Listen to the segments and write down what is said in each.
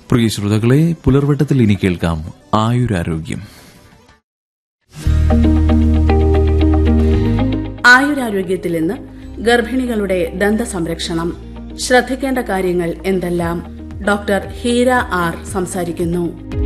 പ്രിയ ശ്രോതാക്കളെ പുലർവട്ടത്തിൽ ഇനി കേൾക്കാം ആയുരാരോഗ്യം ആയുരാരോഗ്യത്തിൽ ഇന്ന് ഗർഭിണികളുടെ ദന്ത സംരക്ഷണം ശ്രദ്ധിക്കേണ്ട കാര്യങ്ങൾ എന്തെല്ലാം ഡോക്ടർ ഹീര ആർ സംസാരിക്കുന്നു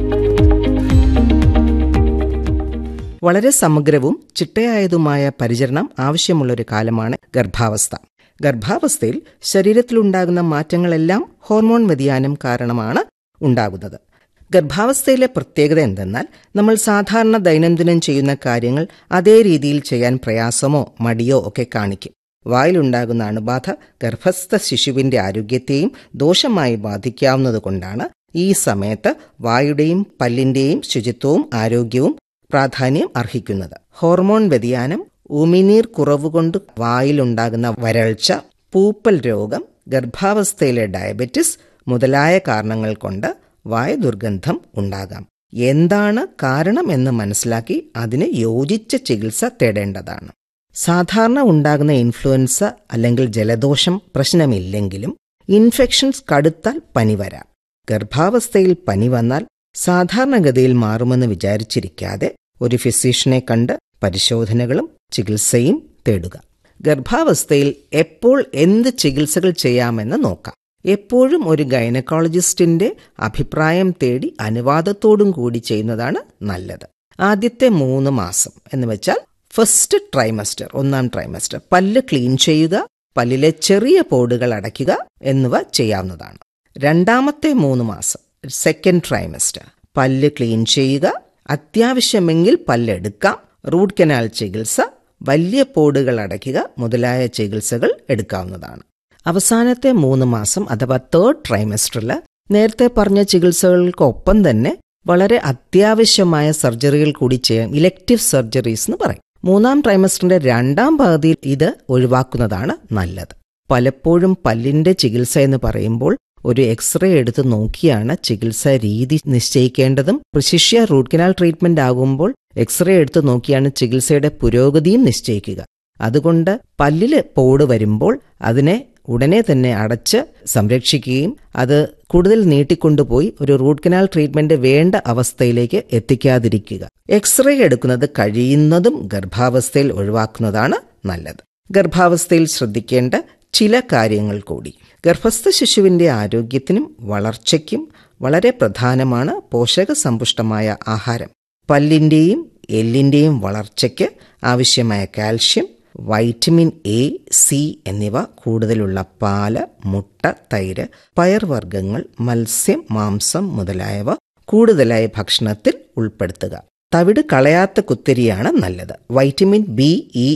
വളരെ സമഗ്രവും ചിട്ടയായതുമായ പരിചരണം ആവശ്യമുള്ളൊരു കാലമാണ് ഗർഭാവസ്ഥ ഗർഭാവസ്ഥയിൽ ശരീരത്തിലുണ്ടാകുന്ന മാറ്റങ്ങളെല്ലാം ഹോർമോൺ വ്യതിയാനം കാരണമാണ് ഉണ്ടാകുന്നത് ഗർഭാവസ്ഥയിലെ പ്രത്യേകത എന്തെന്നാൽ നമ്മൾ സാധാരണ ദൈനംദിനം ചെയ്യുന്ന കാര്യങ്ങൾ അതേ രീതിയിൽ ചെയ്യാൻ പ്രയാസമോ മടിയോ ഒക്കെ കാണിക്കും വായിലുണ്ടാകുന്ന അണുബാധ ഗർഭസ്ഥ ശിശുവിന്റെ ആരോഗ്യത്തെയും ദോഷമായി ബാധിക്കാവുന്നതുകൊണ്ടാണ് ഈ സമയത്ത് വായുടെയും പല്ലിന്റെയും ശുചിത്വവും ആരോഗ്യവും പ്രാധാന്യം അർഹിക്കുന്നത് ഹോർമോൺ വ്യതിയാനം ഉമിനീർ കുറവുകൊണ്ട് വായിലുണ്ടാകുന്ന വരൾച്ച പൂപ്പൽ രോഗം ഗർഭാവസ്ഥയിലെ ഡയബറ്റിസ് മുതലായ കാരണങ്ങൾ കൊണ്ട് വായ ദുർഗന്ധം ഉണ്ടാകാം എന്താണ് കാരണം എന്ന് മനസ്സിലാക്കി അതിന് യോജിച്ച ചികിത്സ തേടേണ്ടതാണ് സാധാരണ ഉണ്ടാകുന്ന ഇൻഫ്ലുവൻസ അല്ലെങ്കിൽ ജലദോഷം പ്രശ്നമില്ലെങ്കിലും ഇൻഫെക്ഷൻസ് കടുത്താൽ പനി വരാം ഗർഭാവസ്ഥയിൽ പനി വന്നാൽ സാധാരണഗതിയിൽ മാറുമെന്ന് വിചാരിച്ചിരിക്കാതെ ഒരു ഫിസിഷ്യനെ കണ്ട് പരിശോധനകളും ചികിത്സയും തേടുക ഗർഭാവസ്ഥയിൽ എപ്പോൾ എന്ത് ചികിത്സകൾ ചെയ്യാമെന്ന് നോക്കാം എപ്പോഴും ഒരു ഗൈനക്കോളജിസ്റ്റിന്റെ അഭിപ്രായം തേടി അനുവാദത്തോടും കൂടി ചെയ്യുന്നതാണ് നല്ലത് ആദ്യത്തെ മൂന്ന് മാസം എന്ന് വെച്ചാൽ ഫസ്റ്റ് ട്രൈമസ്റ്റർ ഒന്നാം ട്രൈമസ്റ്റർ പല്ല് ക്ലീൻ ചെയ്യുക പല്ലിലെ ചെറിയ പോടുകൾ അടയ്ക്കുക എന്നിവ ചെയ്യാവുന്നതാണ് രണ്ടാമത്തെ മൂന്ന് മാസം സെക്കൻഡ് ട്രൈമസ്റ്റർ പല്ല് ക്ലീൻ ചെയ്യുക അത്യാവശ്യമെങ്കിൽ പല്ലെടുക്കാം റൂട്ട് കനാൽ ചികിത്സ വലിയ പോടുകൾ അടയ്ക്കുക മുതലായ ചികിത്സകൾ എടുക്കാവുന്നതാണ് അവസാനത്തെ മൂന്ന് മാസം അഥവാ തേർഡ് ട്രൈമസ്റ്ററിൽ നേരത്തെ പറഞ്ഞ ചികിത്സകൾക്കൊപ്പം തന്നെ വളരെ അത്യാവശ്യമായ സർജറികൾ കൂടി ചെയ്യാം ഇലക്റ്റീവ് സർജറീസ് എന്ന് പറയും മൂന്നാം ട്രൈമസ്റ്ററിന്റെ രണ്ടാം പകുതിയിൽ ഇത് ഒഴിവാക്കുന്നതാണ് നല്ലത് പലപ്പോഴും പല്ലിന്റെ ചികിത്സ എന്ന് പറയുമ്പോൾ ഒരു എക്സ്റേ എടുത്ത് നോക്കിയാണ് ചികിത്സാ രീതി നിശ്ചയിക്കേണ്ടതും പ്രശിഷ്യ റൂട്ട് കനാൽ ട്രീറ്റ്മെന്റ് ആകുമ്പോൾ എക്സ്റേ എടുത്ത് നോക്കിയാണ് ചികിത്സയുടെ പുരോഗതിയും നിശ്ചയിക്കുക അതുകൊണ്ട് പല്ലില് പോട് വരുമ്പോൾ അതിനെ ഉടനെ തന്നെ അടച്ച് സംരക്ഷിക്കുകയും അത് കൂടുതൽ നീട്ടിക്കൊണ്ടുപോയി ഒരു റൂട്ട് കനാൽ ട്രീറ്റ്മെന്റ് വേണ്ട അവസ്ഥയിലേക്ക് എത്തിക്കാതിരിക്കുക എക്സ്റേ എടുക്കുന്നത് കഴിയുന്നതും ഗർഭാവസ്ഥയിൽ ഒഴിവാക്കുന്നതാണ് നല്ലത് ഗർഭാവസ്ഥയിൽ ശ്രദ്ധിക്കേണ്ട ചില കാര്യങ്ങൾ കൂടി ഗർഭസ്ഥ ശിശുവിന്റെ ആരോഗ്യത്തിനും വളർച്ചയ്ക്കും വളരെ പ്രധാനമാണ് പോഷകസമ്പുഷ്ടമായ ആഹാരം പല്ലിന്റെയും എല്ലിന്റെയും വളർച്ചയ്ക്ക് ആവശ്യമായ കാൽഷ്യം വൈറ്റമിൻ എ സി എന്നിവ കൂടുതലുള്ള പാല് മുട്ട തൈര് പയർവർഗ്ഗങ്ങൾ മത്സ്യം മാംസം മുതലായവ കൂടുതലായി ഭക്ഷണത്തിൽ ഉൾപ്പെടുത്തുക തവിട് കളയാത്ത കുത്തരിയാണ് നല്ലത് വൈറ്റമിൻ ബി ഇ